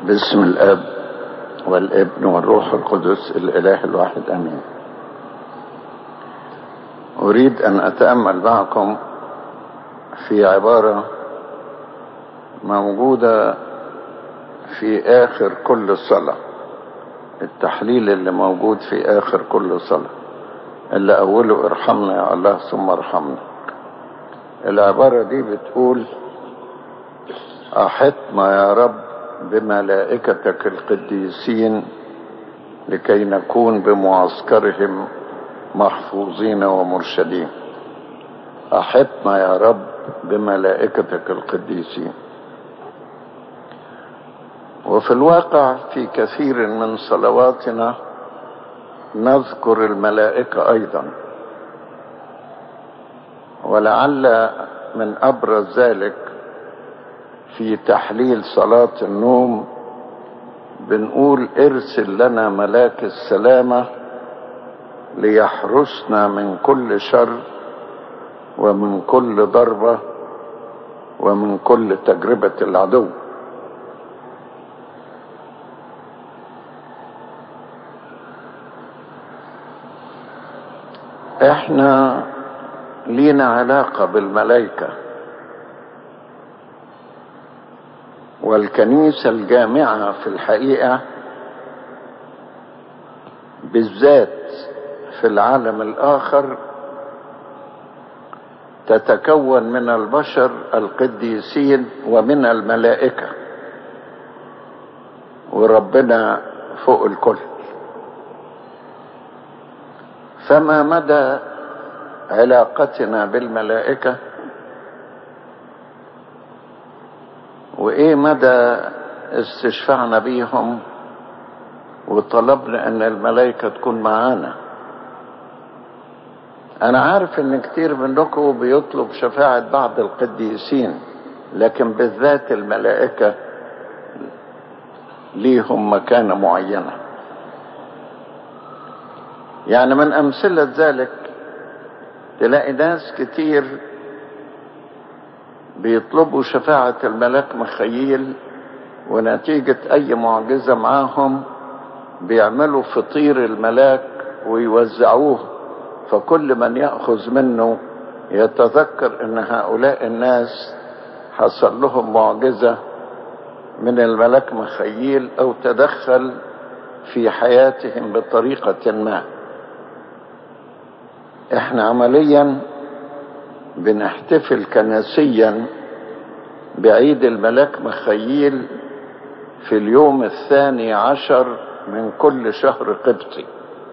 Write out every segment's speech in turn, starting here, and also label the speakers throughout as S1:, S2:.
S1: باسم الاب والابن والروح القدس الاله الواحد امين اريد ان اتامل معكم في عباره موجوده في اخر كل صلاه التحليل اللي موجود في اخر كل صلاه اللي اوله ارحمنا يا الله ثم ارحمنا العباره دي بتقول احطنا يا رب بملائكتك القديسين لكي نكون بمعسكرهم محفوظين ومرشدين احطنا يا رب بملائكتك القديسين وفي الواقع في كثير من صلواتنا نذكر الملائكه ايضا ولعل من ابرز ذلك في تحليل صلاة النوم بنقول ارسل لنا ملاك السلامة ليحرسنا من كل شر ومن كل ضربة ومن كل تجربة العدو احنا لينا علاقة بالملائكة والكنيسة الجامعة في الحقيقة بالذات في العالم الآخر تتكون من البشر القديسين ومن الملائكة وربنا فوق الكل فما مدى علاقتنا بالملائكه وايه مدى استشفعنا بيهم وطلبنا ان الملائكه تكون معانا انا عارف ان كتير منكم بيطلب شفاعه بعض القديسين لكن بالذات الملائكه ليهم مكانه معينه يعني من امثله ذلك تلاقي ناس كتير بيطلبوا شفاعة الملاك مخيل ونتيجة أي معجزة معاهم بيعملوا فطير الملاك ويوزعوه فكل من يأخذ منه يتذكر أن هؤلاء الناس حصل لهم معجزة من الملاك مخيل أو تدخل في حياتهم بطريقة ما احنا عمليا بنحتفل كنسيا بعيد الملاك مخيل في اليوم الثاني عشر من كل شهر قبطي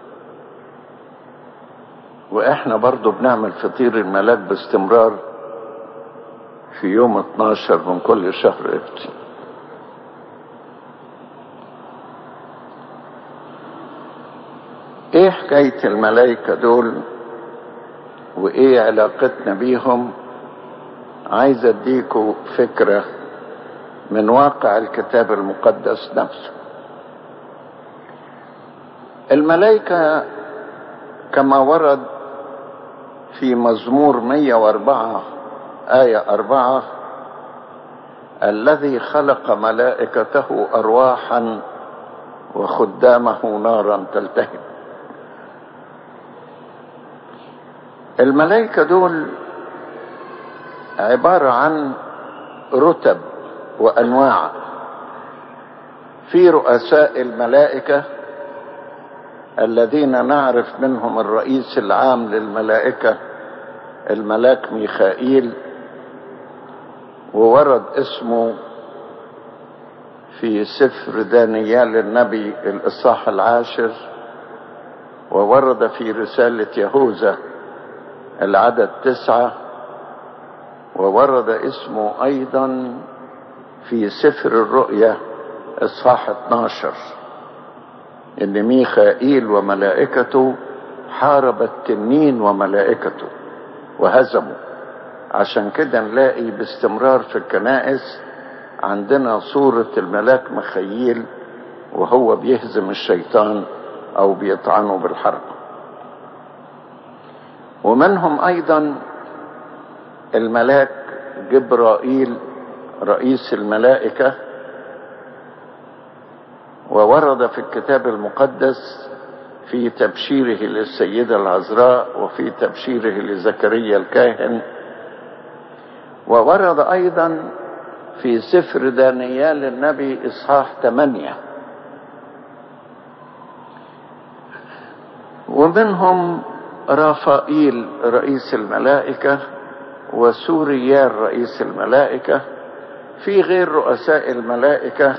S1: واحنا برضو بنعمل فطير الملاك باستمرار في يوم 12 من كل شهر قبطي ايه حكاية الملائكة دول وايه علاقتنا بيهم عايز اديكوا فكرة من واقع الكتاب المقدس نفسه الملائكة كما ورد في مزمور 104 آية أربعة الذي خلق ملائكته أرواحا وخدامه نارا تلتهب الملائكة دول عبارة عن رتب وأنواع في رؤساء الملائكة الذين نعرف منهم الرئيس العام للملائكة الملاك ميخائيل وورد اسمه في سفر دانيال النبي الإصحاح العاشر وورد في رسالة يهوذا العدد تسعة وورد اسمه أيضا في سفر الرؤيا إصحاح 12 إن ميخائيل وملائكته حارب التنين وملائكته وهزموا عشان كده نلاقي باستمرار في الكنائس عندنا صورة الملاك مخيل وهو بيهزم الشيطان أو بيطعنه بالحرب ومنهم ايضا الملاك جبرائيل رئيس الملائكه وورد في الكتاب المقدس في تبشيره للسيدة العذراء وفي تبشيره لزكريا الكاهن وورد أيضا في سفر دانيال النبي إصحاح 8 ومنهم رافائيل رئيس الملائكة وسوريال رئيس الملائكة في غير رؤساء الملائكة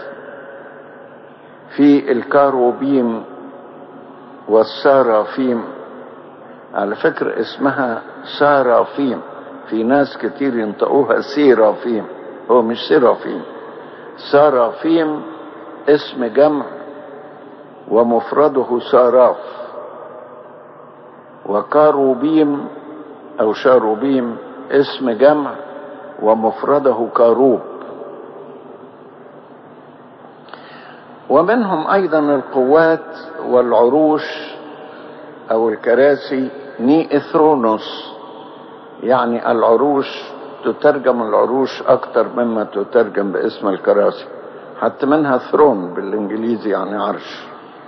S1: في الكاروبيم والسارافيم على فكرة اسمها سارافيم في ناس كتير ينطقوها سيرافيم هو مش سيرافيم سارافيم اسم جمع ومفرده ساراف وكاروبيم او شاروبيم اسم جمع ومفرده كاروب ومنهم ايضا القوات والعروش او الكراسي نيئثرونوس يعني العروش تترجم العروش اكتر مما تترجم باسم الكراسي حتى منها ثرون بالانجليزي يعني عرش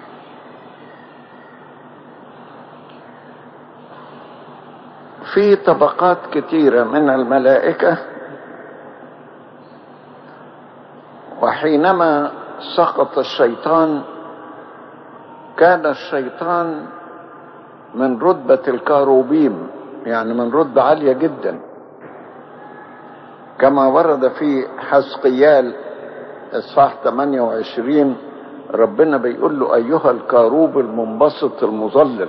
S1: في طبقات كتيرة من الملائكة وحينما سقط الشيطان كان الشيطان من رتبة الكاروبيم يعني من رتبة عالية جدا كما ورد في حسقيال اصحاح 28 ربنا بيقول له ايها الكاروب المنبسط المظلل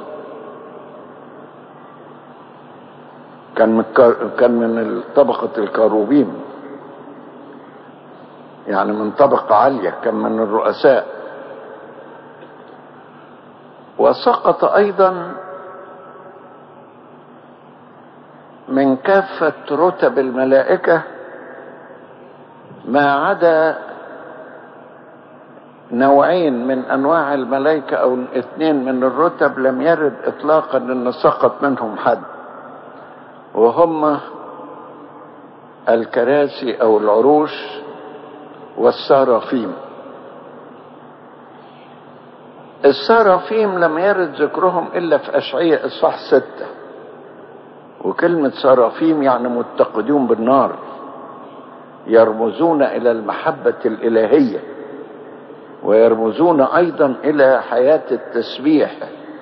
S1: كان من كان من طبقة الكاروبيم يعني من طبقة عالية كان من الرؤساء وسقط أيضا من كافة رتب الملائكة ما عدا نوعين من أنواع الملائكة أو اثنين من الرتب لم يرد إطلاقا أن سقط منهم حد وهم الكراسي او العروش والسرافيم السرافيم لم يرد ذكرهم الا في اشعياء اصحاح ستة وكلمة سرافيم يعني متقدون بالنار يرمزون الى المحبة الالهية ويرمزون ايضا الى حياة التسبيح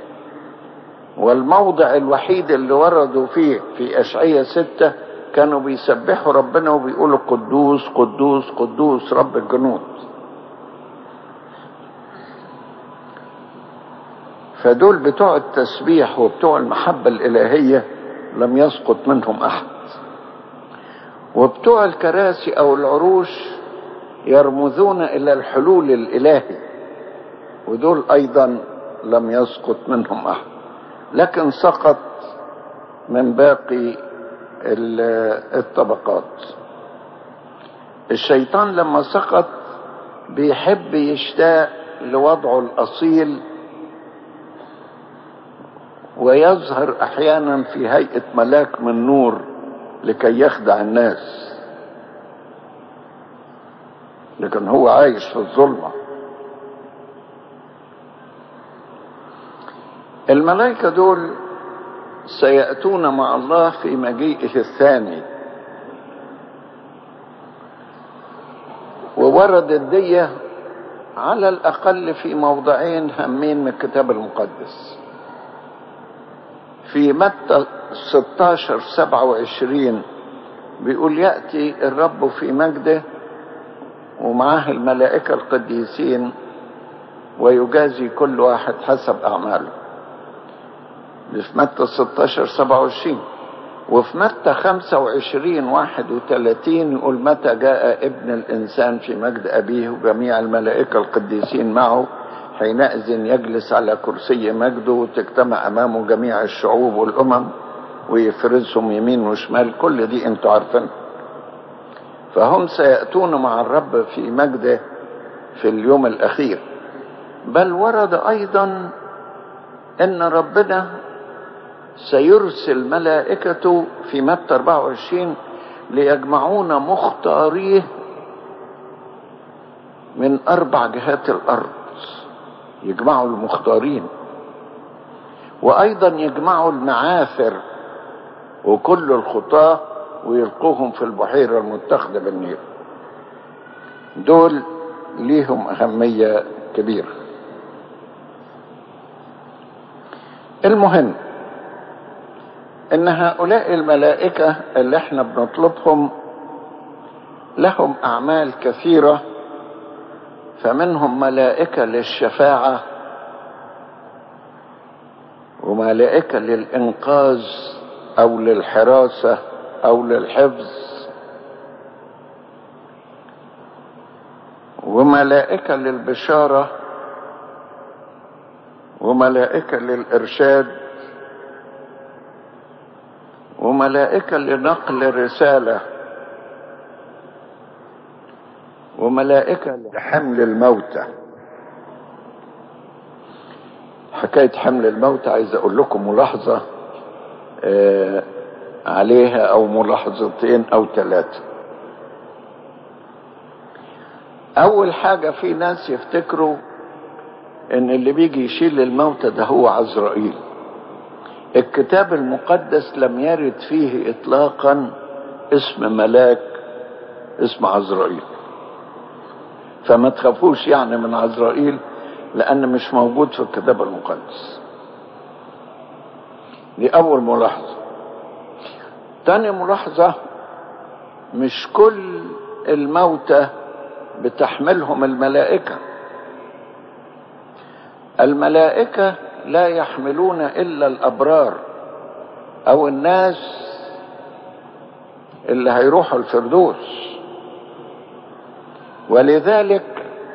S1: والموضع الوحيد اللي وردوا فيه في أشعية ستة كانوا بيسبحوا ربنا وبيقولوا قدوس قدوس قدوس رب الجنود فدول بتوع التسبيح وبتوع المحبة الإلهية لم يسقط منهم أحد وبتوع الكراسي أو العروش يرمزون إلى الحلول الإلهي ودول أيضا لم يسقط منهم أحد لكن سقط من باقي الطبقات الشيطان لما سقط بيحب يشتاق لوضعه الاصيل ويظهر احيانا في هيئه ملاك من نور لكي يخدع الناس لكن هو عايش في الظلمه الملائكة دول سيأتون مع الله في مجيئه الثاني ووردت دي على الأقل في موضعين هامين من الكتاب المقدس في متى 16 27 بيقول يأتي الرب في مجده ومعاه الملائكة القديسين ويجازي كل واحد حسب أعماله في متى 16 27 وفي متى 25 31 يقول متى جاء ابن الإنسان في مجد أبيه وجميع الملائكة القديسين معه حينئذ يجلس على كرسي مجده وتجتمع أمامه جميع الشعوب والأمم ويفرزهم يمين وشمال كل دي انتوا عارفين فهم سيأتون مع الرب في مجده في اليوم الأخير بل ورد أيضا أن ربنا سيرسل ملائكته في متى 24 ليجمعون مختاريه من أربع جهات الأرض المقدس يجمعوا المختارين وأيضا يجمعوا المعاثر وكل الخطاة ويلقوهم في البحيرة المتخذة بالنيل دول ليهم أهمية كبيرة المهم ان هؤلاء الملائكة اللي احنا بنطلبهم لهم اعمال كثيرة فمنهم ملائكة للشفاعة وملائكة للإنقاذ أو للحراسة أو للحفظ وملائكة للبشارة وملائكة للإرشاد وملائكة لنقل رسالة وملائكة لحمل الموتى حكاية حمل الموتى عايز أقول لكم ملاحظة آه عليها أو ملاحظتين أو ثلاثة أول حاجة في ناس يفتكروا إن اللي بيجي يشيل الموتى ده هو عزرائيل الكتاب المقدس لم يرد فيه إطلاقا اسم ملاك اسم عزرائيل فما تخافوش يعني من عزرائيل لأن مش موجود في الكتاب المقدس دي أول ملاحظة تاني ملاحظة مش كل الموتى بتحملهم الملائكة الملائكة لا يحملون إلا الأبرار أو الناس اللي هيروحوا الفردوس ولذلك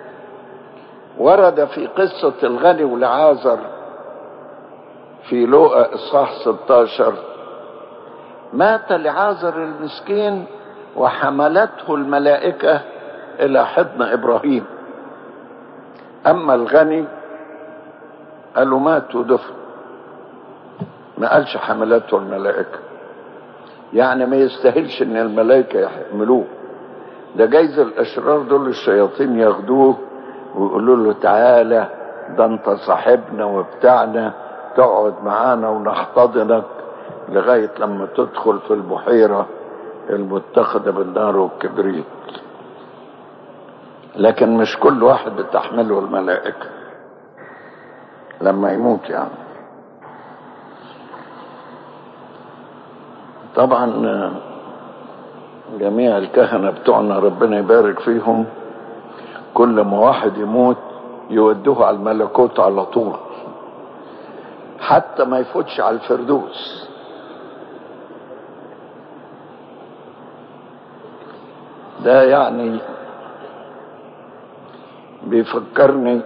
S1: ورد في قصة الغني والعازر في لوقا إصحاح 16 مات لعازر المسكين وحملته الملائكة إلى حضن إبراهيم أما الغني قالوا مات ودفن ما قالش حملته الملائكة يعني ما يستاهلش ان الملائكة يحملوه ده جايز الاشرار دول الشياطين ياخدوه ويقولوا له تعالى ده انت صاحبنا وبتاعنا تقعد معانا ونحتضنك لغاية لما تدخل في البحيرة المتخذة بالنار والكبريت لكن مش كل واحد بتحمله الملائكة لما يموت يعني طبعا جميع الكهنة بتوعنا ربنا يبارك فيهم كل ما واحد يموت يودوه على الملكوت على طول حتى ما يفوتش على الفردوس ده يعني بيفكرني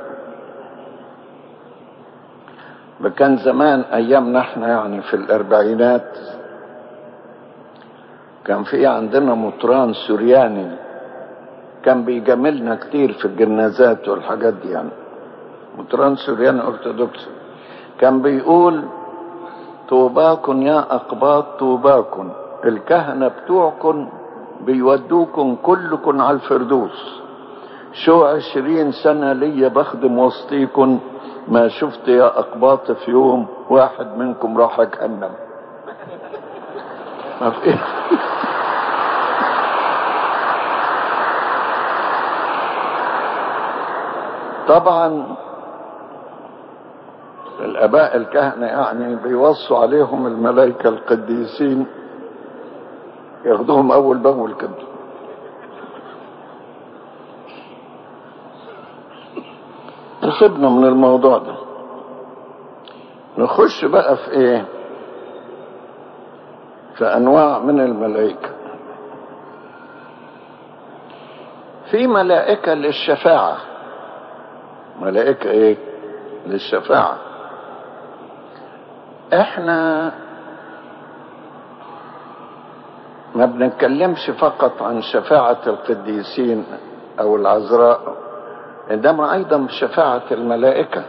S1: كان زمان ايامنا احنا يعني في الاربعينات كان في عندنا مطران سورياني كان بيجاملنا كتير في الجنازات والحاجات دي يعني مطران سورياني ارثوذكس كان بيقول طوباكم يا اقباط طوباكم الكهنه بتوعكم بيودوكم كلكم على الفردوس شو عشرين سنة ليا بخدم وسطيكم ما شفت يا أقباط في يوم واحد منكم راح جهنم ما في طبعا الآباء الكهنة يعني بيوصوا عليهم الملائكة القديسين ياخدوهم أول بأول كده نسيبنا من الموضوع ده نخش بقى في ايه في انواع من الملائكه في ملائكه للشفاعه ملائكه ايه للشفاعه احنا ما بنتكلمش فقط عن شفاعه القديسين او العذراء عندما ايضا شفاعة الملائكة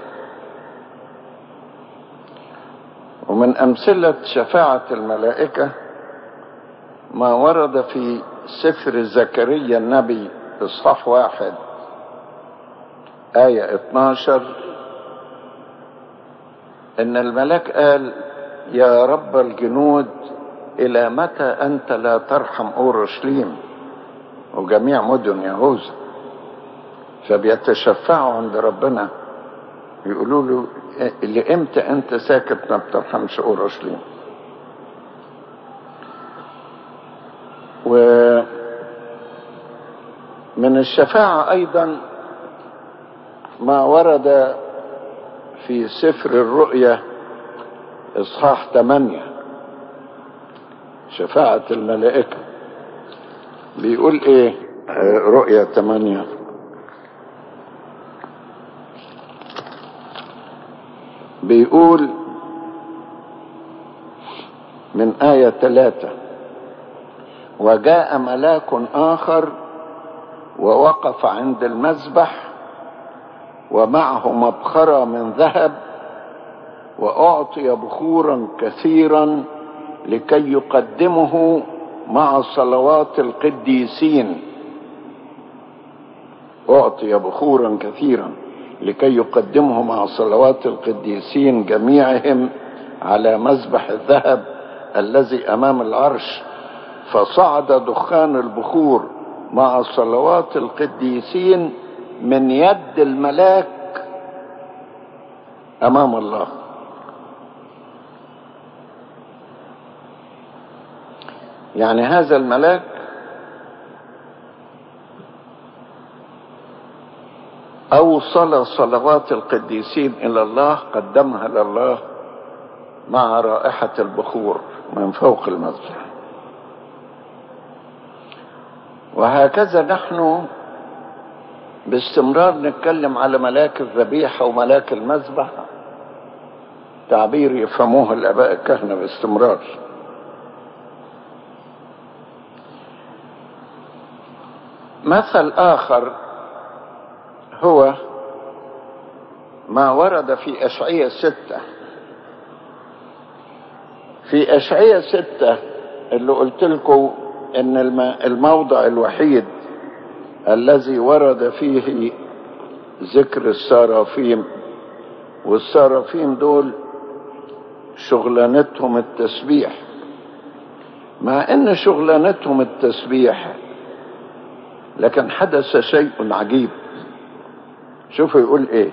S1: ومن امثلة شفاعة الملائكة ما ورد في سفر زكريا النبي اصحاح واحد آية 12 إن الملاك قال يا رب الجنود إلى متى أنت لا ترحم أورشليم وجميع مدن يهوذا فبيتشفعوا عند ربنا يقولوا له لإمتى أنت ساكت ما بترحمش أورشليم ومن الشفاعة أيضا ما ورد في سفر الرؤيا إصحاح 8 شفاعة الملائكة بيقول إيه رؤيا 8 بيقول من آية ثلاثة وجاء ملاك آخر ووقف عند المذبح ومعه مبخرة من ذهب وأعطي بخورا كثيرا لكي يقدمه مع صلوات القديسين أعطي بخورا كثيرا لكي يقدمه مع صلوات القديسين جميعهم على مذبح الذهب الذي امام العرش فصعد دخان البخور مع صلوات القديسين من يد الملاك امام الله يعني هذا الملاك أوصل صلوات القديسين إلى الله قدمها لله مع رائحة البخور من فوق المذبح وهكذا نحن باستمرار نتكلم على ملاك الذبيحة وملاك المذبح تعبير يفهموه الآباء الكهنة باستمرار مثل آخر هو ما ورد في أشعية ستة في أشعية ستة اللي قلت لكم إن الموضع الوحيد الذي ورد فيه ذكر السرافيم والسرافيم دول شغلانتهم التسبيح مع ان شغلانتهم التسبيح لكن حدث شيء عجيب شوفوا يقول ايه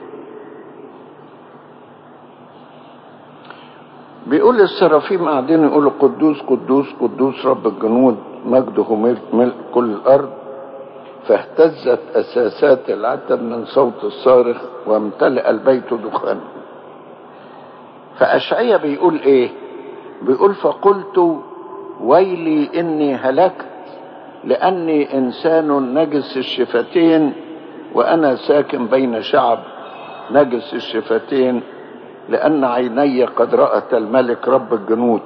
S1: بيقول السرافيم قاعدين يقولوا قدوس قدوس قدوس رب الجنود مجده ملك كل الارض فاهتزت اساسات العتب من صوت الصارخ وامتلأ البيت دخانا فأشعية بيقول ايه بيقول فقلت ويلي اني هلكت لاني انسان نجس الشفتين وانا ساكن بين شعب نجس الشفتين لان عيني قد رأت الملك رب الجنود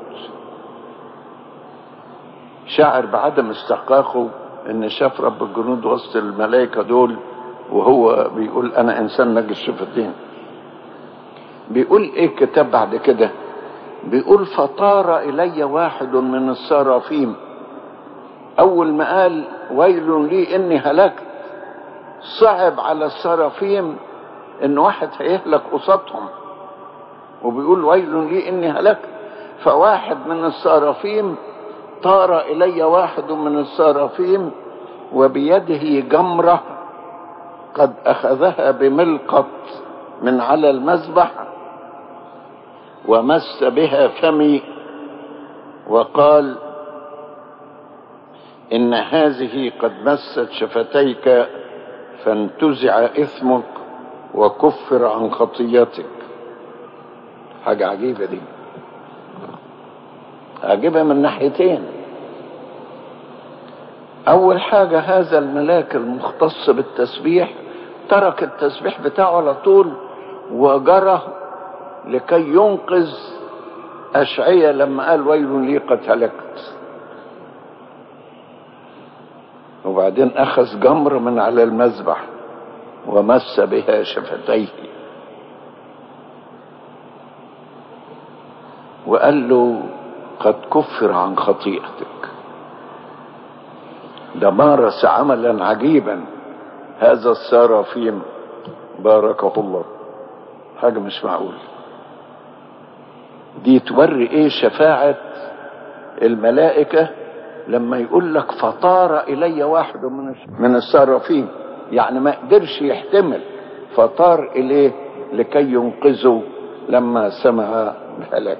S1: شعر بعدم استحقاقه ان شاف رب الجنود وسط الملائكه دول وهو بيقول انا انسان نجس شفتين بيقول ايه الكتاب بعد كده بيقول فطار الي واحد من السرافيم اول ما قال ويل لي اني هلكت صعب على السرافيم ان واحد هيهلك قصادهم وبيقول ويل لي اني هلكت فواحد من السرافيم طار الي واحد من السرافيم وبيده جمره قد اخذها بملقط من على المذبح ومس بها فمي وقال ان هذه قد مست شفتيك فانتزع اثمك وكفر عن خطيتك حاجه عجيبه دي عجيبه من ناحيتين اول حاجه هذا الملاك المختص بالتسبيح ترك التسبيح بتاعه على طول وجرى لكي ينقذ أشعية لما قال ويل لي قد هلكت وبعدين أخذ جمر من على المذبح ومس بها شفتيه وقال له قد كفر عن خطيئتك ده مارس عملا عجيبا هذا السرافيم باركه الله حاجة مش معقول دي توري ايه شفاعة الملائكة لما يقول لك فطار الي واحد من من السرافين يعني ما قدرش يحتمل فطار اليه لكي ينقذه لما سمع الهلاك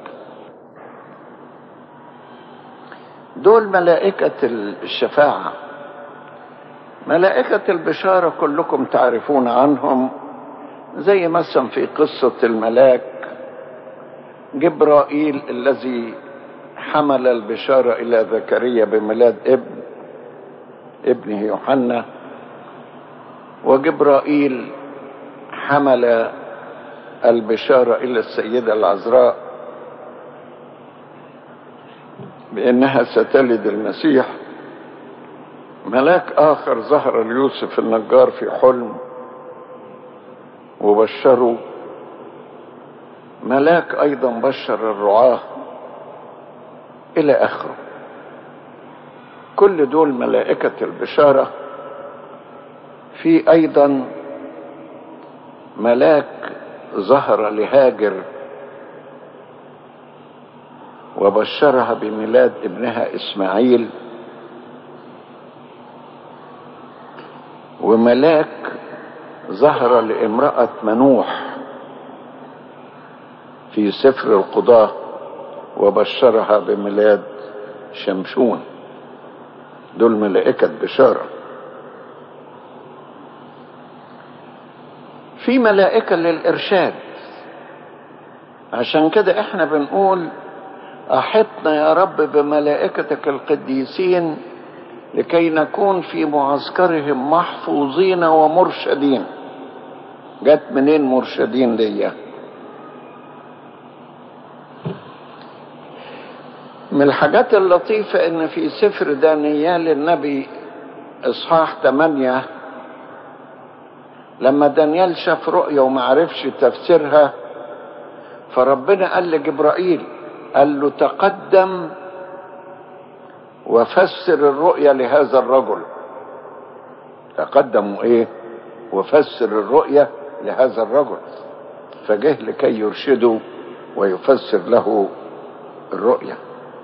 S1: دول ملائكة الشفاعة ملائكة البشارة كلكم تعرفون عنهم زي مثلا في قصة الملاك جبرائيل الذي حمل البشارة إلى زكريا بميلاد ابن ابنه يوحنا وجبرائيل حمل البشارة إلى السيدة العذراء بأنها ستلد المسيح ملاك آخر ظهر ليوسف النجار في حلم وبشروا ملاك أيضا بشر الرعاة إلى آخره كل دول ملائكة البشارة في أيضا ملاك ظهر لهاجر وبشرها بميلاد ابنها إسماعيل وملاك ظهر لامرأة منوح في سفر القضاة وبشرها بميلاد شمشون دول ملائكة بشارة في ملائكة للإرشاد عشان كده احنا بنقول أحطنا يا رب بملائكتك القديسين لكي نكون في معسكرهم محفوظين ومرشدين جت منين مرشدين ليا من الحاجات اللطيفة ان في سفر دانيال النبي اصحاح 8 لما دانيال شاف رؤية وما عرفش تفسيرها فربنا قال لجبرائيل قال له تقدم وفسر الرؤية لهذا الرجل تقدم ايه وفسر الرؤية لهذا الرجل فجه لكي يرشده ويفسر له الرؤية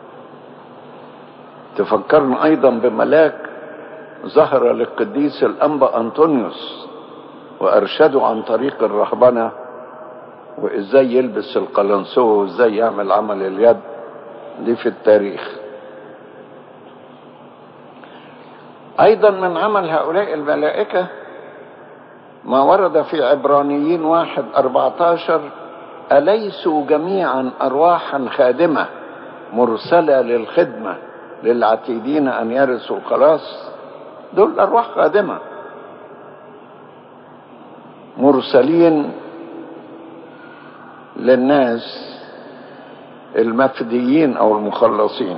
S1: تفكرنا ايضا بملاك ظهر للقديس الانبا انطونيوس وارشده عن طريق الرهبنة وازاي يلبس القلنسوه وازاي يعمل عمل اليد دي في التاريخ ايضا من عمل هؤلاء الملائكة ما ورد في عبرانيين واحد اربعتاشر أليسوا جميعا أرواحا خادمة مرسلة للخدمة للعتيدين أن يرثوا الخلاص دول أرواح خادمة مرسلين للناس المفديين أو المخلصين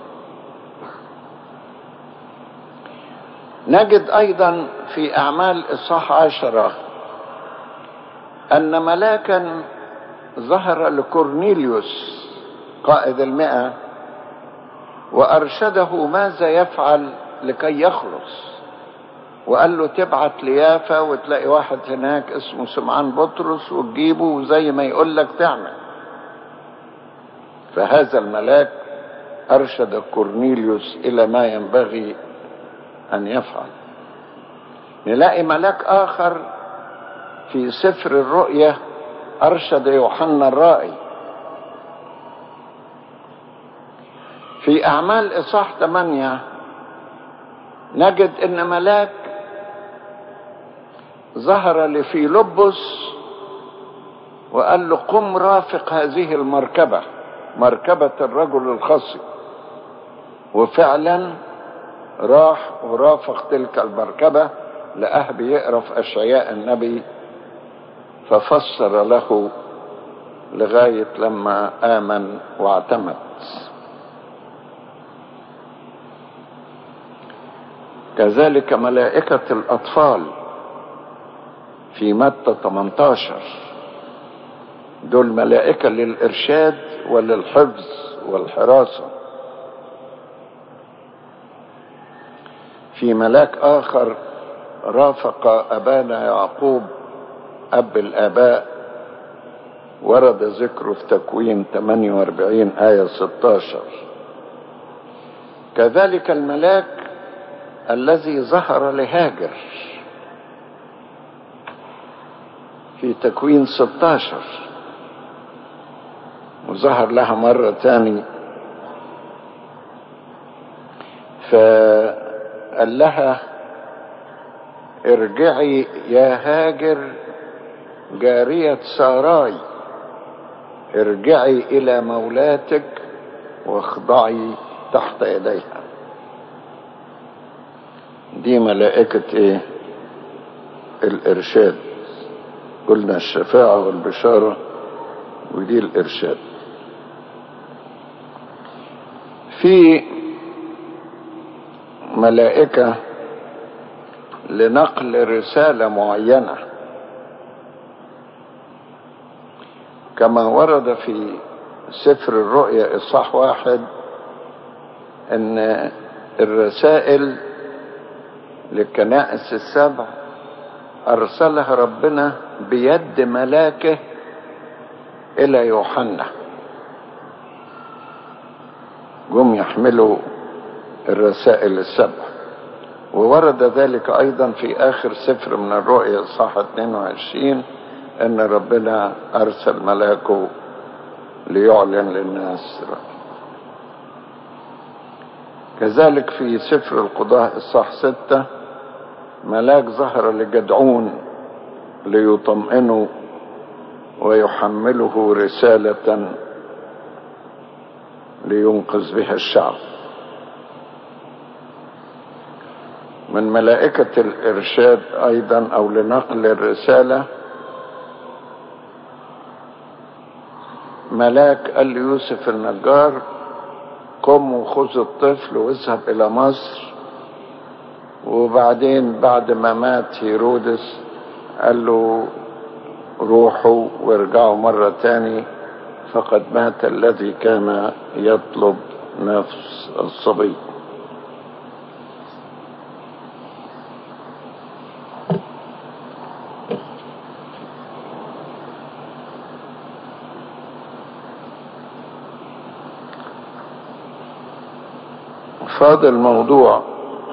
S1: نجد أيضا في أعمال إصحاح عشرة أن ملاكا ظهر لكورنيليوس قائد المئة وأرشده ماذا يفعل لكي يخلص وقال له تبعت ليافا وتلاقي واحد هناك اسمه سمعان بطرس وتجيبه وزي ما يقول لك تعمل فهذا الملاك أرشد كورنيليوس إلى ما ينبغي أن يفعل نلاقي ملاك آخر في سفر الرؤية أرشد يوحنا الرائي في أعمال إصحاح 8 نجد إن ملاك ظهر لفيلبس وقال له قم رافق هذه المركبة مركبة الرجل الخصي وفعلا راح ورافق تلك المركبة لقاه بيقرا في أشعياء النبي ففسر له لغاية لما آمن واعتمد كذلك ملائكة الأطفال في متى 18 دول ملائكة للإرشاد وللحفظ والحراسة في ملاك آخر رافق أبانا يعقوب أب الآباء ورد ذكره في تكوين 48 آية 16 كذلك الملاك الذي ظهر لهاجر في تكوين 16 وظهر لها مرة تاني فقال لها ارجعي يا هاجر جارية ساراي ارجعي إلى مولاتك واخضعي تحت يديها دي ملائكة ايه الارشاد قلنا الشفاعة والبشارة ودي الارشاد في ملائكة لنقل رسالة معينة كما ورد في سفر الرؤيا إصحاح واحد أن الرسائل للكنائس السبع أرسلها ربنا بيد ملاكه إلى يوحنا جم يحملوا الرسائل السبع وورد ذلك أيضا في آخر سفر من الرؤيا صح 22 أن ربنا أرسل ملاكه ليعلن للناس كذلك في سفر القضاء الصح ستة ملاك ظهر لجدعون ليطمئنه ويحمله رسالة لينقذ بها الشعب من ملائكة الإرشاد أيضا أو لنقل الرسالة ملاك قال ليوسف النجار قم وخذ الطفل واذهب إلى مصر وبعدين بعد ما مات هيرودس قال له روحوا وارجعوا مرة تاني فقد مات الذي كان يطلب نفس الصبي فاضل موضوع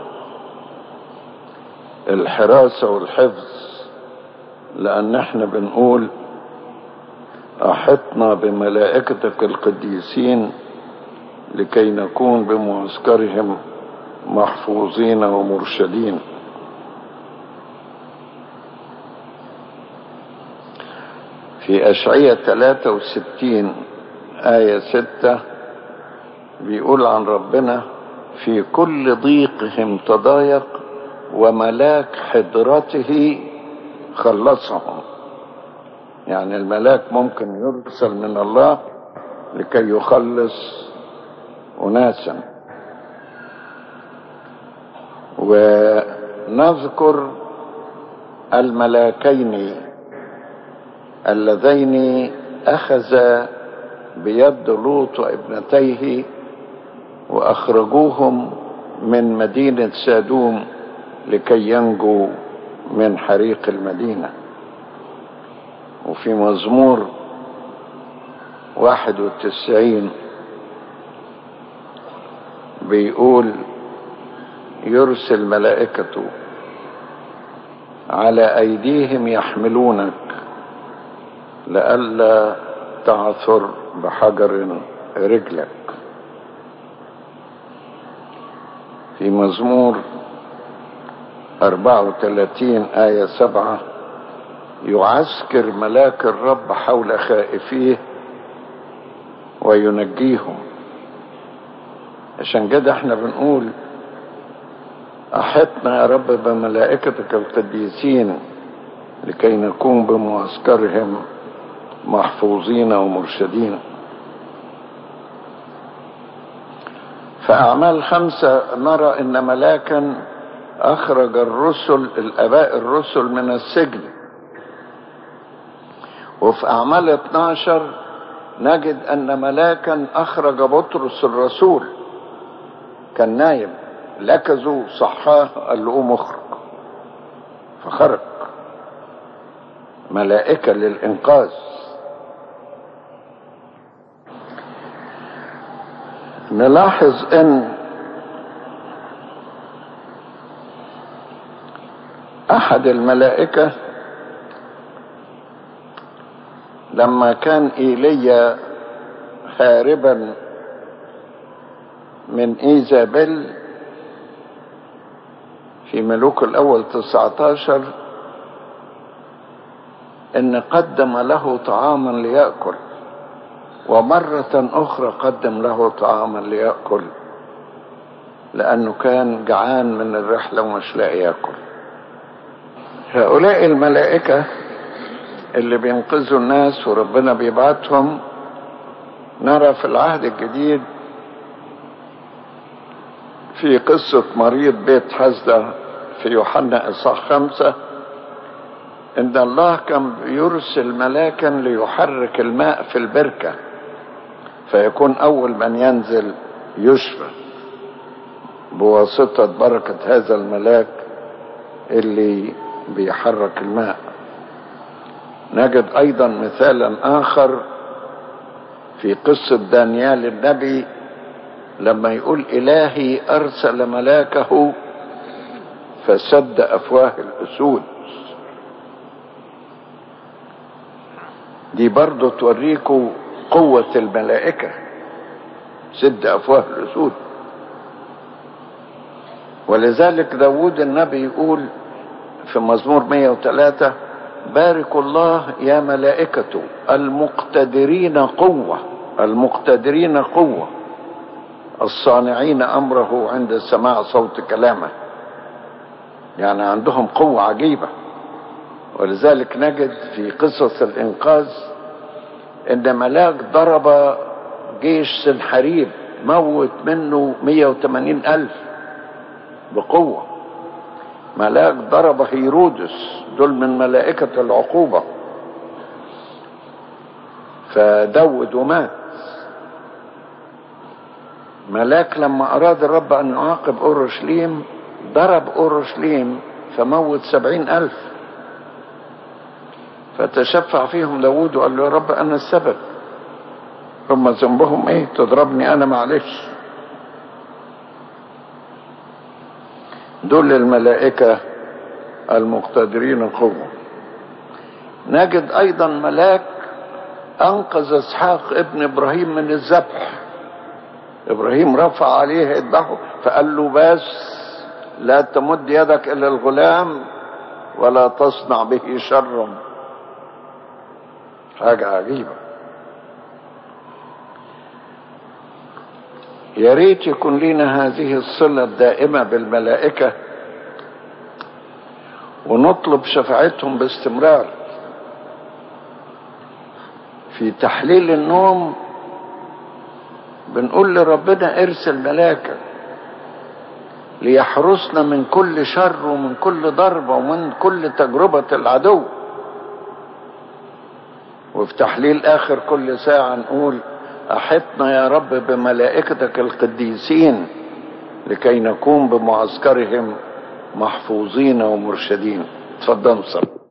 S1: الحراسة والحفظ لأن احنا بنقول أحطنا بملائكتك القديسين لكي نكون بمعسكرهم محفوظين ومرشدين في أشعية 63 آية 6 بيقول عن ربنا في كل ضيقهم تضايق وملاك حضرته خلصهم يعني الملاك ممكن يرسل من الله لكي يخلص أناسا ونذكر الملاكين اللذين أخذ بيد لوط وابنتيه وأخرجوهم من مدينة سادوم لكي ينجوا من حريق المدينة وفي مزمور واحد وتسعين بيقول يرسل ملائكته على أيديهم يحملونك لئلا تعثر بحجر رجلك في مزمور 34 آية 7 يعسكر ملاك الرب حول خائفيه وينجيهم عشان كده احنا بنقول احطنا يا رب بملائكتك القديسين لكي نكون بمعسكرهم محفوظين ومرشدين فأعمال خمسة نرى أن ملاكا أخرج الرسل الآباء الرسل من السجن وفي أعمال 12 نجد أن ملاكا أخرج بطرس الرسول كان نايم لكزوا صحاه قال له قوم اخرج فخرج ملائكة للإنقاذ نلاحظ أن أحد الملائكة لما كان إيليا هاربا من إيزابيل في ملوك الأول 19 إن قدم له طعاما ليأكل ومرة أخرى قدم له طعاما ليأكل لأنه كان جعان من الرحلة ومش لاقي يأكل هؤلاء الملائكة اللي بينقذوا الناس وربنا بيبعتهم نرى في العهد الجديد في قصة مريض بيت حزدة في يوحنا إصحاح خمسة إن الله كان يرسل ملاكا ليحرك الماء في البركة فيكون أول من ينزل يشفى بواسطة بركة هذا الملاك اللي بيحرك الماء نجد أيضا مثالا آخر في قصة دانيال النبي لما يقول إلهي أرسل ملاكه فسد أفواه الأسود دي برضو توريكوا قوة الملائكة سد أفواه الأسود ولذلك داود النبي يقول في مزمور 103 باركوا الله يا ملائكته المقتدرين قوة المقتدرين قوة الصانعين أمره عند سماع صوت كلامه يعني عندهم قوة عجيبة ولذلك نجد في قصص الإنقاذ إن ملاك ضرب جيش سنحريب موت منه 180 ألف بقوة ملاك ضرب هيرودس دول من ملائكة العقوبة فدود ومات ملاك لما أراد الرب أن يعاقب أورشليم ضرب أورشليم فموت سبعين ألف فتشفع فيهم داود وقال له يا رب أنا السبب هم ذنبهم إيه تضربني أنا معلش دول الملائكة المقتدرين قوة نجد أيضا ملاك أنقذ إسحاق ابن إبراهيم من الذبح إبراهيم رفع عليه يذبحه فقال له بس لا تمد يدك إلى الغلام ولا تصنع به شرا حاجة عجيبة يا ريت يكون لنا هذه الصلة الدائمة بالملائكة ونطلب شفاعتهم باستمرار في تحليل النوم بنقول لربنا ارسل ملاكا ليحرسنا من كل شر ومن كل ضربة ومن كل تجربة العدو وفي تحليل آخر كل ساعة نقول أحطنا يا رب بملائكتك القديسين لكي نكون بمعسكرهم محفوظين ومرشدين تفضلوا صلوا